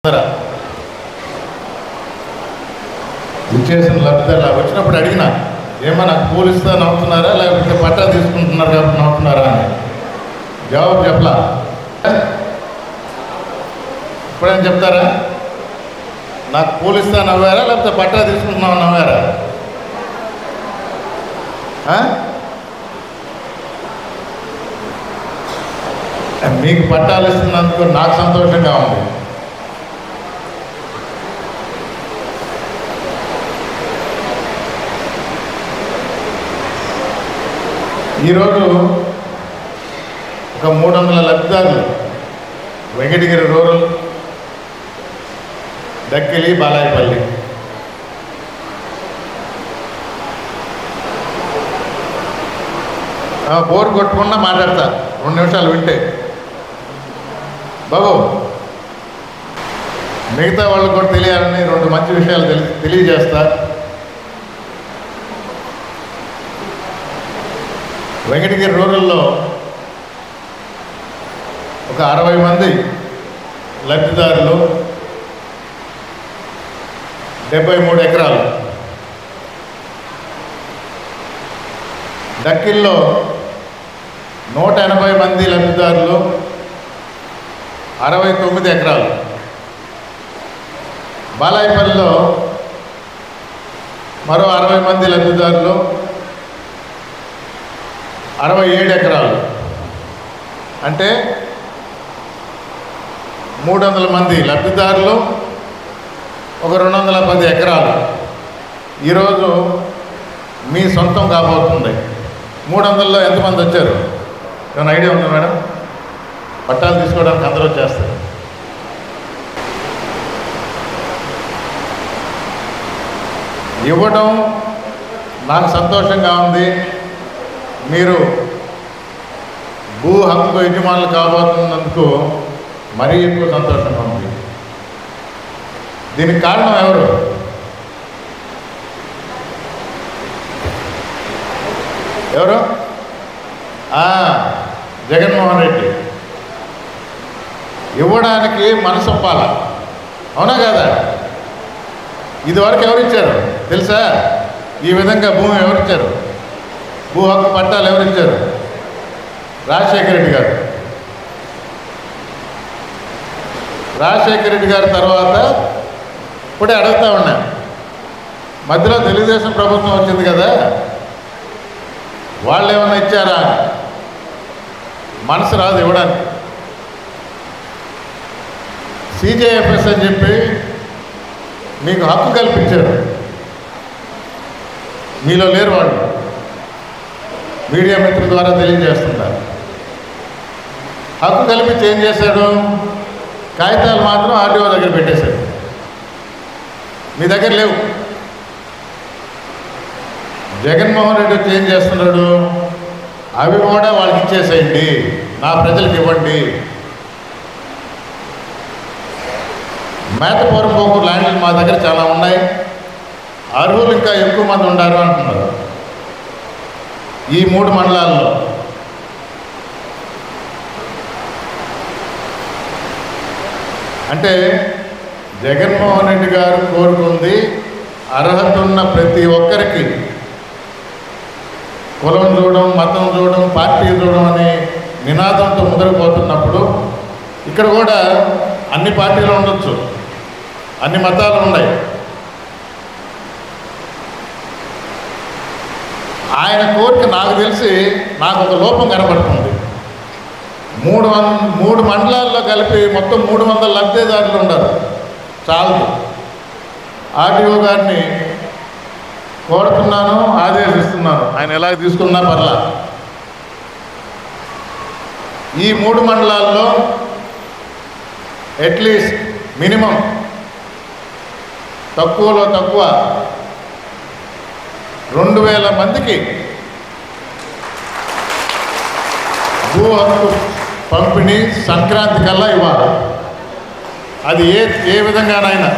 సరే. ఇచ్చేసిన లబ్ధిదారులు వచ్చినప్పుడు అడిగిన ఏమో నాకు పూలు ఇస్తా నవ్వుతున్నారా లేకపోతే పట్టా తీసుకుంటున్నారు కాబట్టి నవ్వుతున్నారా అని జవాబు చెప్పలా ఇప్పుడేం చెప్తారా నాకు పూలు ఇస్తా నవ్వారా లేకపోతే పట్టా తీసుకుంటున్నావు నవ్వారా ఆ? మీకు పట్టాలు ఇస్తున్నందుకు నాకు సంతోషంగా ఉంది ఈరోజు ఒక మూడు వందల లబ్ధిదారులు వెంకటగిరి రూరల్ దక్కిలి బాలాయపల్లి ఆ, బోర్ కొట్టకుండా మాట్లాడతా రెండు నిమిషాలు వింటే బాబు మిగతా వాళ్ళకు కూడా తెలియాలని రెండు మంచి విషయాలు తెలి తెలియజేస్తా వెంకటగిరి రూరల్లో ఒక అరవై మంది లబ్ధిదారులు డెబ్బై మూడు ఎకరాలు దక్కిల్లో నూట ఎనభై మంది లబ్ధిదారులు అరవై తొమ్మిది ఎకరాలు బాలాయపల్లిలో మరో అరవై మంది లబ్ధిదారులు అరవై ఏడు ఎకరాలు అంటే మూడు వందల మంది లబ్ధిదారులు ఒక రెండు వందల పది ఎకరాలు ఈరోజు మీ సొంతం కాబోతుంది మూడు వందల్లో ఎంతమంది వచ్చారు ఏమైనా ఐడియా ఉందా మేడం పట్టాలు తీసుకోవడానికి అందరూ వచ్చేస్తారు ఇవ్వడం నాకు సంతోషంగా ఉంది మీరు భూ హక్కు యజమానులు కాబోతున్నందుకు మరీ ఎక్కువ సంతోషంగా ఉంది దీనికి కారణం ఎవరు ఎవరు ఆ, జగన్మోహన్ రెడ్డి ఇవ్వడానికి మనసు ఒప్పాల అవునా కదా ఇదివరకు ఎవరిచ్చారు తెలుసా ఈ విధంగా భూమి ఎవరిచ్చారు భూ హక్కు పట్టాలు ఎవరిచ్చారు రాజశేఖర రెడ్డి గారు రాజశేఖర రెడ్డి గారి తర్వాత ఇప్పుడే అడుగుతా ఉన్నా మధ్యలో తెలుగుదేశం ప్రభుత్వం వచ్చింది కదా వాళ్ళు ఏమన్నా ఇచ్చారా మనసు రాదు ఇవ్వడానికి సిజేఎఫ్ఎస్ అని చెప్పి మీకు హక్కు కల్పించారు మీలో లేరు వాళ్ళు మీడియా మిత్రుల ద్వారా తెలియజేస్తున్నారు హక్కు కల్పించి ఏం చేశాడు కాగితాలు మాత్రం ఆర్డీఓ దగ్గర పెట్టేశాడు మీ దగ్గర లేవు జగన్మోహన్ రెడ్డి వచ్చి ఏం చేస్తున్నాడు అవి కూడా వాళ్ళకి ఇచ్చేసేయండి నా ప్రజలకు ఇవ్వండి మేతపురం పోకు ల్యాండ్లు మా దగ్గర చాలా ఉన్నాయి అర్హులు ఇంకా ఎక్కువ మంది ఉండారు అంటున్నారు ఈ మూడు మండలాల్లో అంటే జగన్మోహన్ రెడ్డి గారు కోరుకుంది అర్హత ఉన్న ప్రతి ఒక్కరికి కులం చూడడం మతం చూడడం పార్టీ చూడడం అనే నినాదంతో ముందుకు పోతున్నప్పుడు ఇక్కడ కూడా అన్ని పార్టీలు ఉండొచ్చు అన్ని మతాలు ఉన్నాయి ఆయన కోరిక నాకు తెలిసి నాకు ఒక లోపం కనబడుతుంది మూడు వం మూడు మండలాల్లో కలిపి మొత్తం మూడు వందల లబ్ధిదారులు ఉన్నారు చాలు ఆర్టీఓ గారిని కోరుతున్నాను ఆదేశిస్తున్నాను ఆయన ఎలా తీసుకున్నా పర్లా ఈ మూడు మండలాల్లో అట్లీస్ట్ మినిమం తక్కువలో తక్కువ రెండు వేల మందికి భూ హక్కు పంపిణీ సంక్రాంతి కల్లా ఇవ్వాలి అది ఏ ఏ విధంగానైనా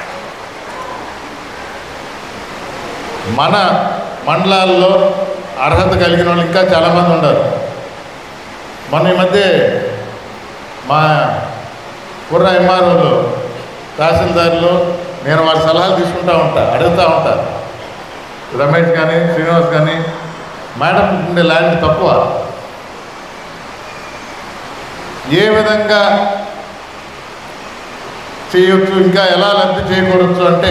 మన మండలాల్లో అర్హత కలిగిన వాళ్ళు ఇంకా చాలామంది ఉన్నారు మొన్న ఈ మధ్య మా కుర్ర ఎంఆర్ఓలు తహసీల్దార్లు నేను వారి సలహాలు తీసుకుంటా ఉంటా అడుగుతూ ఉంటా రమేష్ కానీ శ్రీనివాస్ కానీ మేడం ఉండే ల్యాండ్ తక్కువ ఏ విధంగా చేయొచ్చు ఇంకా ఎలా లబ్ధి చేకూడొచ్చు అంటే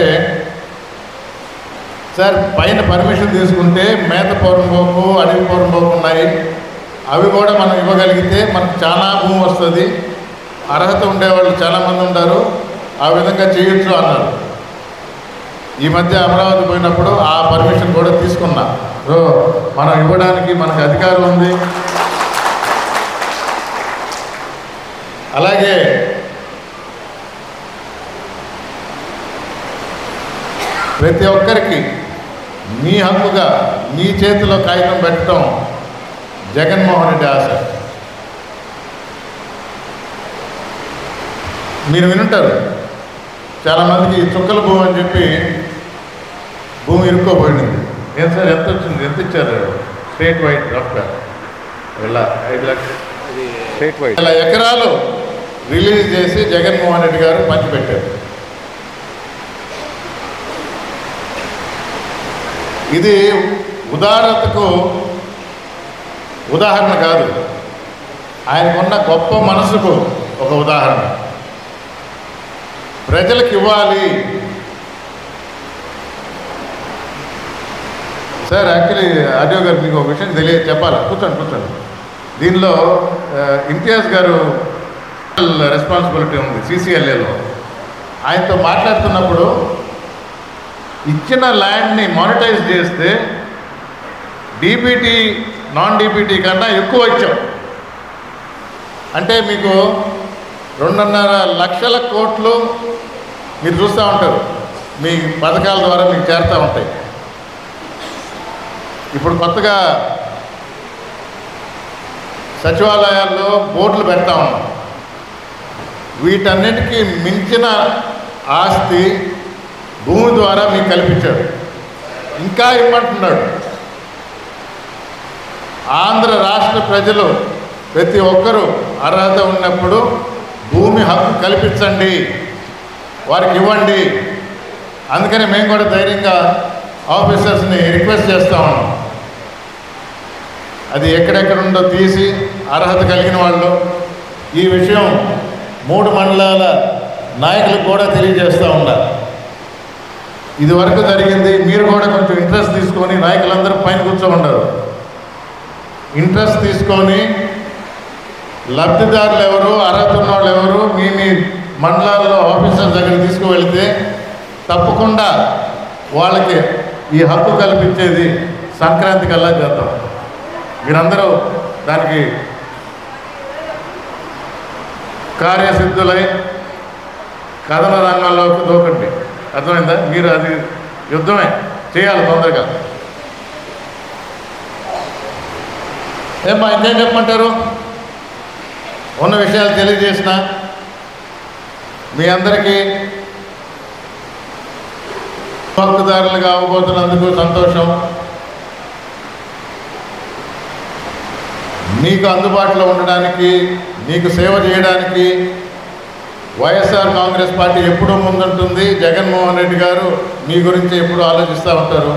సార్ పైన పర్మిషన్ తీసుకుంటే మేత పౌరంపోకు అడవి పౌరంపోకు ఉన్నాయి అవి కూడా మనం ఇవ్వగలిగితే మనకు చాలా భూమి వస్తుంది అర్హత ఉండేవాళ్ళు చాలామంది ఉంటారు ఆ విధంగా చేయొచ్చు అన్నారు ఈ మధ్య అమరావతి పోయినప్పుడు ఆ పర్మిషన్ కూడా తీసుకున్నా సో మనం ఇవ్వడానికి మనకు అధికారం ఉంది అలాగే ప్రతి ఒక్కరికి మీ హక్కుగా మీ చేతిలో కాగితం పెట్టడం జగన్మోహన్ రెడ్డి ఆశ మీరు వినుంటారు చాలామందికి చుక్కల భూమి అని చెప్పి భూమి ఇరుక్కోబడింది ఏం సార్ ఎంత వచ్చింది ఎంత ఇచ్చారు స్టేట్ వైడ్ రఫ్గా ఇలా ఐదు లక్షలు స్టేట్ వైడ్ వేల ఎకరాలు రిలీజ్ చేసి జగన్మోహన్ రెడ్డి గారు పంచిపెట్టారు ఇది ఉదారతకు ఉదాహరణ కాదు ఆయనకున్న గొప్ప మనసుకు ఒక ఉదాహరణ ప్రజలకు ఇవ్వాలి సార్ యాక్చువల్లీ ఆడియో గారు మీకు ఒక విషయం తెలియ చెప్పాలి కూర్చోండి కూర్చోండి దీనిలో ఆ, ఇంతియాజ్ గారు రెస్పాన్సిబిలిటీ ఉంది సీసీఎల్ఏలో ఆయనతో మాట్లాడుతున్నప్పుడు ఇచ్చిన ల్యాండ్ని మానిటైజ్ చేస్తే డీబీటీ నాన్ డీబీటీ కన్నా ఎక్కువ ఇచ్చాం అంటే మీకు రెండున్నర లక్షల కోట్లు మీరు చూస్తూ ఉంటారు మీ పథకాల ద్వారా మీకు చేరుతూ ఉంటాయి ఇప్పుడు కొత్తగా సచివాలయాల్లో బోర్డులు పెడతా ఉన్నాం వీటన్నిటికీ మించిన ఆస్తి భూమి ద్వారా మీకు కల్పించాడు ఇంకా ఇమ్మంటున్నాడు ఆంధ్ర రాష్ట్ర ప్రజలు ప్రతి ఒక్కరూ అర్హత ఉన్నప్పుడు భూమి హక్కు కల్పించండి వారికి ఇవ్వండి అందుకని మేము కూడా ధైర్యంగా ఆఫీసర్స్ని రిక్వెస్ట్ చేస్తా ఉన్నాం అది ఎక్కడెక్కడ ఉందో తీసి అర్హత కలిగిన వాళ్ళు ఈ విషయం మూడు మండలాల నాయకులకు కూడా తెలియజేస్తూ ఉన్నారు ఇది వరకు జరిగింది మీరు కూడా కొంచెం ఇంట్రెస్ట్ తీసుకొని నాయకులందరూ పైన కూర్చోమన్నారు ఇంట్రెస్ట్ తీసుకొని లబ్ధిదారులు ఎవరు అర్హత ఉన్న వాళ్ళు ఎవరు మీ మీ మండలాల్లో ఆఫీసర్ దగ్గర తీసుకువెళితే తప్పకుండా వాళ్ళకి ఈ హక్కు కల్పించేది సంక్రాంతి కల్లా చేద్దాం మీరందరూ దానికి కార్యసిద్ధులై కథన రంగంలోకి దూకండి అర్థమైందా మీరు అది యుద్ధమే చేయాలి తొందరగా ఏమ్మా ఇంకేం చెప్పమంటారు ఉన్న విషయాలు తెలియజేసిన మీ అందరికీ హక్కుదారులుగా అవ్వబోతున్నందుకు సంతోషం మీకు అందుబాటులో ఉండడానికి మీకు సేవ చేయడానికి వైఎస్ఆర్ కాంగ్రెస్ పార్టీ ఎప్పుడూ ముందుంటుంది జగన్మోహన్ రెడ్డి గారు మీ గురించి ఎప్పుడూ ఆలోచిస్తూ ఉంటారు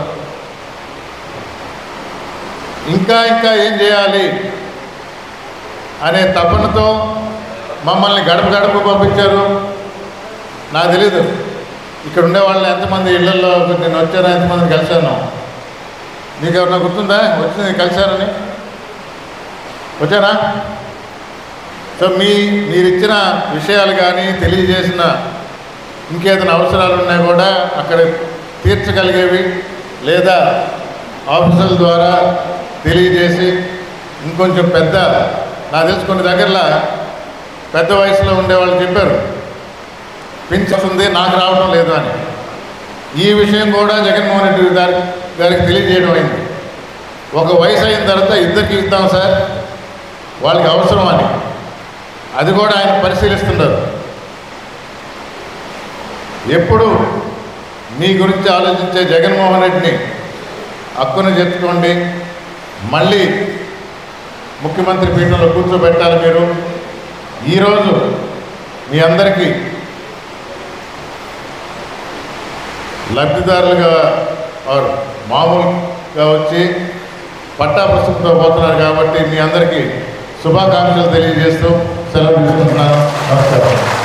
ఇంకా ఇంకా ఏం చేయాలి అనే తపనతో మమ్మల్ని గడప గడప పంపించారు నాకు తెలీదు ఇక్కడ ఉండే వాళ్ళని ఎంతమంది ఇళ్లలో నేను వచ్చానో ఎంతమంది కలిశాను మీకు ఎవరన్నా గుర్తుందా వచ్చింది కలిశారని వచ్చారా సో మీ మీరు ఇచ్చిన విషయాలు కానీ తెలియజేసిన ఇంకేదైనా అవసరాలు ఉన్నా కూడా అక్కడ తీర్చగలిగేవి లేదా ఆఫీసర్ల ద్వారా తెలియజేసి ఇంకొంచెం పెద్ద నాకు తెలిసి కొన్ని దగ్గరలో పెద్ద వయసులో ఉండేవాళ్ళు చెప్పారు పింఛన్ ఉంది నాకు రావడం లేదు అని ఈ విషయం కూడా జగన్మోహన్ రెడ్డి గారి గారికి తెలియజేయడం అయింది ఒక వయసు అయిన తర్వాత ఇద్దరికి ఇద్దాం సార్ వాళ్ళకి అవసరం అని అది కూడా ఆయన పరిశీలిస్తున్నారు ఎప్పుడు మీ గురించి ఆలోచించే జగన్మోహన్ రెడ్డిని హక్కును చేర్చుకోండి మళ్ళీ ముఖ్యమంత్రి పీఠంలో కూర్చోబెట్టాలి మీరు ఈరోజు మీ అందరికీ లబ్ధిదారులుగా వారు మామూలుగా వచ్చి పట్టా పుస్తకంతో పోతున్నారు కాబట్టి మీ అందరికీ శుభాకాంక్షలు తెలియజేస్తూ సెలవు తీసుకుంటున్నాను నమస్కారం